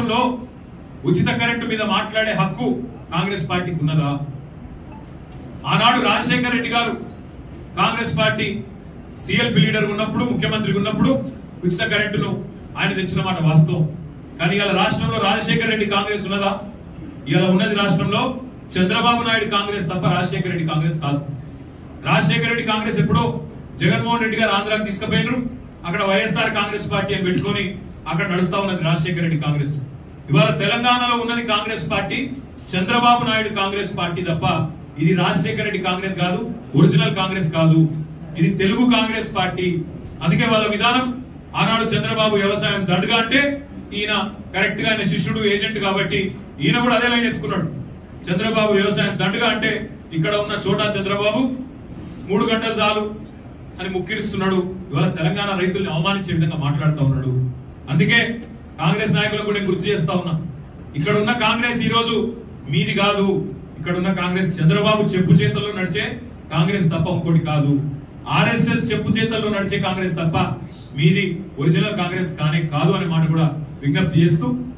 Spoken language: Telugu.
రాష్ట్రంలో ఉచిత కరెంటు మీద మాట్లాడే హక్కు కాంగ్రెస్ పార్టీకి ఉన్నదా ఆనాడు రాజశేఖర రెడ్డి గారు కాంగ్రెస్ పార్టీ సిఎల్పి లీడర్ ఉన్నప్పుడు ముఖ్యమంత్రి ఉన్నప్పుడు ఉచిత కరెంటును ఆయన తెచ్చిన మాట వాస్తవం కానీ ఇవాళ రాష్ట్రంలో రాజశేఖర రెడ్డి కాంగ్రెస్ ఉన్నదా ఇవాళ ఉన్నది రాష్ట్రంలో చంద్రబాబు నాయుడు కాంగ్రెస్ తప్ప రాజశేఖర రెడ్డి కాంగ్రెస్ కాదు రాజశేఖర రెడ్డి కాంగ్రెస్ ఎప్పుడో జగన్మోహన్ రెడ్డి గారు ఆంధ్రాకి తీసుకుపోయినారు అక్కడ వైఎస్ఆర్ కాంగ్రెస్ పార్టీ అని పెట్టుకొని అక్కడ నడుస్తా ఉన్నది రాజశేఖర రెడ్డి కాంగ్రెస్ ఇవాళ తెలంగాణలో ఉన్నది కాంగ్రెస్ పార్టీ చంద్రబాబు నాయుడు కాంగ్రెస్ పార్టీ తప్ప ఇది రాజశేఖర రెడ్డి కాంగ్రెస్ కాదు ఒరిజినల్ కాంగ్రెస్ కాదు ఇది తెలుగు కాంగ్రెస్ పార్టీ అందుకే వాళ్ళ విధానం ఆనాడు చంద్రబాబు వ్యవసాయం దండుగా అంటే ఈయన కరెక్ట్ గా ఆయన శిష్యుడు ఏజెంట్ కాబట్టి ఈయన కూడా అదే లైన్ ఎత్తుకున్నాడు చంద్రబాబు వ్యవసాయం దండుగా అంటే ఇక్కడ ఉన్న చోటా చంద్రబాబు మూడు గంటలు చాలు అని ముక్కిరిస్తున్నాడు ఇవాళ తెలంగాణ రైతుల్ని అవమానించే విధంగా మాట్లాడుతూ ఉన్నాడు అందుకే కాంగ్రెస్ నాయకులకు కూడా నేను గుర్తు చేస్తా ఉన్నా ఇక్కడ ఉన్న కాంగ్రెస్ ఈ రోజు మీది కాదు ఇక్కడ ఉన్న కాంగ్రెస్ చంద్రబాబు చెప్పు చేతల్లో నడిచే కాంగ్రెస్ తప్ప ఇంకోటి కాదు ఆర్ఎస్ఎస్ చెప్పు చేతల్లో నడిచే కాంగ్రెస్ తప్ప మీది ఒరిజినల్ కాంగ్రెస్ కానే కాదు అనే మాట కూడా విజ్ఞప్తి చేస్తూ